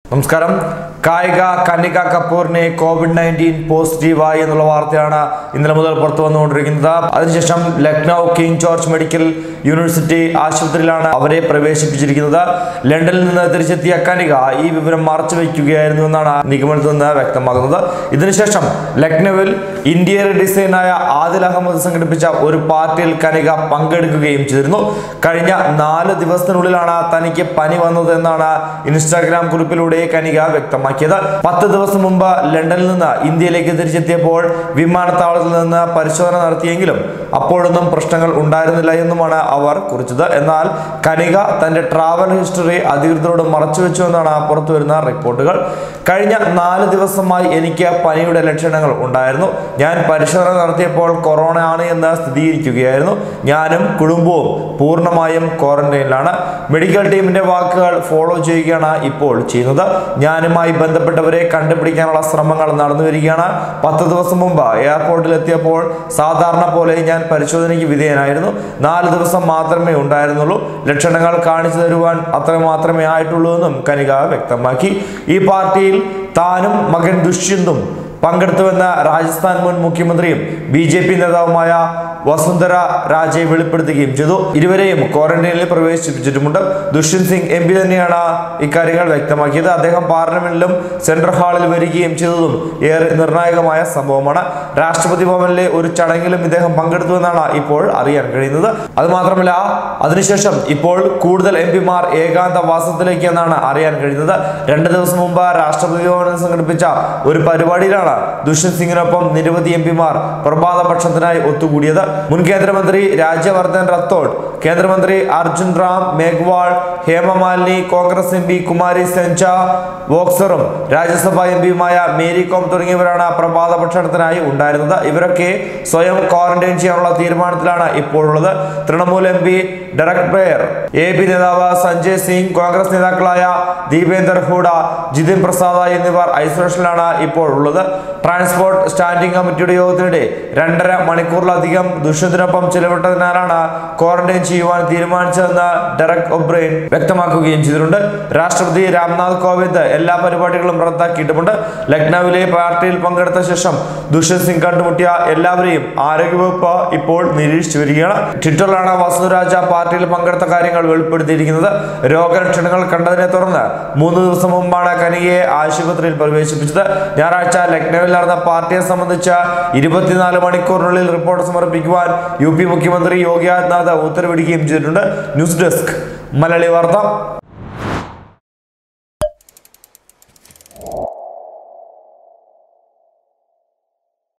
നമസ്കാരം കായിക Kanika കപൂറിനെ Covid nineteen പോസിറ്റീവായി എന്നുള്ള വാർത്തയാണ് ഇന്നലെ മുതൽ പുറത്തു വന്നുകൊണ്ടിരിക്കുന്നത് അതിനുശേഷം Lucknow King George medical university ആശുപത്രിയിലാണ് അവരെ പ്രവേശിപ്പിച്ചിരിക്കുന്നത് ലണ്ടനിൽ നിന്ന് തിരിച്ചെത്തിയ കനിക ഈ വിവരം മറച്ചു വയ്ക്കുകയായിരുന്നു എന്നാണ് നിഗമനത്തിൽ നിന്ന് വ്യക്തമാകുന്നത് ഇതിനുശേഷം ലക്നൌവിൽ ഇന്ത്യയുടെ ഡിസൈനായ ആദിൽ അഹമ്മദ് സംഘടിപ്പിച്ച ഒരു പാർട്ടിയിൽ കനിക പങ്കെടുക്കുകയും ചെയ്തിരുന്നു കഴിഞ്ഞ നാല് ദിവസത്തിനുള്ളിലാണ് തനിക്ക് പനി വന്നത് എന്നാണ് ഇൻസ്റ്റാഗ്രാം കുറിപ്പിലൂടെ കനിക വ്യക്തമാക്കിയത് പത്ത് ദിവസം മുമ്പ് ലണ്ടനിൽ നിന്ന് ഇന്ത്യയിലേക്ക് തിരിച്ചെത്തിയപ്പോൾ വിമാനത്താവളത്തിൽ നിന്ന് പരിശോധന നടത്തിയെങ്കിലും അപ്പോഴൊന്നും പ്രശ്നങ്ങൾ ഉണ്ടായിരുന്നില്ല എന്നുമാണ് അവർ കുറിച്ചത് എന്നാൽ കനിക തന്റെ ട്രാവൽ ഹിസ്റ്ററി അധികൃതരോട് മറച്ചുവെച്ചു എന്നാണ് പുറത്തു വരുന്ന റിപ്പോർട്ടുകൾ കഴിഞ്ഞ നാല് ദിവസമായി എനിക്ക് പനിയുടെ ലക്ഷണങ്ങൾ ഉണ്ടായിരുന്നു ഞാൻ പരിശോധന നടത്തിയപ്പോൾ കൊറോണ ആണ് എന്ന് സ്ഥിരീകരിക്കുകയായിരുന്നു ഞാനും കുടുംബവും പൂർണ്ണമായും ക്വാറന്റൈനിലാണ് മെഡിക്കൽ ടീമിന്റെ വാക്കുകൾ ഫോളോ ചെയ്യുകയാണ് ഇപ്പോൾ ചെയ്യുന്നത് ഞാനുമായി ബന്ധപ്പെട്ടവരെ കണ്ടുപിടിക്കാനുള്ള ശ്രമങ്ങൾ നടന്നു വരികയാണ് പത്ത് ദിവസം മുമ്പ് എയർപോർട്ടിൽ എത്തിയപ്പോൾ സാധാരണ പോലെ ഞാൻ പരിശോധനയ്ക്ക് വിധേയനായിരുന്നു നാല് ദിവസം മാത്രമേ ഉണ്ടായിരുന്നുള്ളൂ ലക്ഷണങ്ങൾ കാണിച്ചു തരുവാൻ അത്ര മാത്രമേ ആയിട്ടുള്ളൂ എന്നും കനിക വ്യക്തമാക്കി ഈ പാർട്ടിയിൽ താനും മകൻ ദുഷ്യന്തും പങ്കെടുത്തുവെന്ന രാജസ്ഥാൻ മുൻ മുഖ്യമന്ത്രിയും ബി ജെ പി നേതാവുമായ വസുന്ധര രാജയെ വെളിപ്പെടുത്തുകയും ചെയ്തു ഇരുവരെയും ക്വാറന്റൈനിൽ പ്രവേശിപ്പിച്ചിട്ടുമുണ്ട് ദുഷ്യന്ത് സിംഗ് എം പി തന്നെയാണ് ഇക്കാര്യങ്ങൾ വ്യക്തമാക്കിയത് അദ്ദേഹം പാർലമെന്റിലും സെൻട്രൽ ഹാളിൽ വരികയും ചെയ്തതും ഏറെ നിർണായകമായ സംഭവമാണ് രാഷ്ട്രപതി ഭവനിലെ ഒരു ചടങ്ങിലും ഇദ്ദേഹം പങ്കെടുത്തുവെന്നാണ് ഇപ്പോൾ അറിയാൻ കഴിയുന്നത് അത് മാത്രമല്ല അതിനുശേഷം ഇപ്പോൾ കൂടുതൽ എം പിമാർ ഏകാന്ത വാസത്തിലേക്ക് എന്നാണ് അറിയാൻ കഴിയുന്നത് രണ്ട് ദിവസം മുമ്പ് രാഷ്ട്രപതി ഭവനിൽ സംഘടിപ്പിച്ച ഒരു പരിപാടിയിലാണ് ദുഷ്യന്ത് സിംഗിനൊപ്പം നിരവധി എം പിമാർ പ്രഭാത ഭക്ഷണത്തിനായി ഒത്തുകൂടിയത് മുൻ കേന്ദ്രമന്ത്രി രാജ്യവർദ്ധൻ റത്തോഡ് കേന്ദ്രമന്ത്രി അർജുൻ റാം മേഘ്വാൾ ഹേമമാലിനി കോൺഗ്രസ് എം പി കുമാരി സെൻച ബോക്സറും രാജ്യസഭാ എം പിയുമായ മേരി കോം തുടങ്ങിയവരാണ് പ്രഭാത ഭക്ഷണത്തിനായി ഉണ്ടായിരുന്നത് ഇവരൊക്കെ സ്വയം ക്വാറന്റൈൻ ചെയ്യാനുള്ള തീരുമാനത്തിലാണ് ഇപ്പോഴുള്ളത് തൃണമൂൽ എം പി ഡയറക്ട് ബെയർ എ പി നേതാവ് സഞ്ജയ് സിംഗ് കോൺഗ്രസ് നേതാക്കളായ ദീപേന്ദർ ഹൂഡ ജിതിൻ പ്രസാദ എന്നിവർ ഐസൊലേഷനിലാണ് ഇപ്പോൾ ഉള്ളത് ട്രാൻസ്പോർട്ട് സ്റ്റാൻഡിംഗ് കമ്മിറ്റിയുടെ യോഗത്തിനിടെ രണ്ടര മണിക്കൂറിലധികം ദുഷ്യന്തിനൊപ്പം ചിലവിട്ടതിനാലാണ് ക്വാറന്റൈൻ ചെയ്യുവാൻ തീരുമാനിച്ചതെന്ന് ഡെറക് ഒബ്രെയിൻ വ്യക്തമാക്കുകയും ചെയ്തിട്ടുണ്ട് രാഷ്ട്രപതി രാംനാഥ് കോവിന്ദ് എല്ലാ പരിപാടികളും റദ്ദാക്കിയിട്ടുമുണ്ട് ലക്നൌവിലെ പാർട്ടിയിൽ പങ്കെടുത്ത ശേഷം ദുഷ്യന്ത് സിംഗ് കണ്ടുമുട്ടിയ എല്ലാവരെയും ആരോഗ്യവകുപ്പ് ഇപ്പോൾ നിരീക്ഷിച്ചു വരികയാണ് ട്വിറ്ററിലാണ് വസുരാജ പാർട്ടിയിൽ പങ്കെടുത്ത കാര്യങ്ങൾ വെളിപ്പെടുത്തിയിരിക്കുന്നത് രോഗലക്ഷണങ്ങൾ കണ്ടതിനെ തുടർന്ന് മൂന്ന് ദിവസം മുമ്പാണ് കനികയെ ആശുപത്രിയിൽ പ്രവേശിപ്പിച്ചത് ഞായറാഴ്ച ലക്നൌവിൽ നടന്ന പാർട്ടിയെ സംബന്ധിച്ച ഇരുപത്തിനാല് മണിക്കൂറിനുള്ളിൽ റിപ്പോർട്ട് സമർപ്പിക്കുവാൻ യു പി മുഖ്യമന്ത്രി യോഗി ആദിത്യനാഥ് ഉത്തരവിടുകയും ചെയ്തിട്ടുണ്ട് ന്യൂസ് ഡെസ്ക് മലയാളി വാർത്ത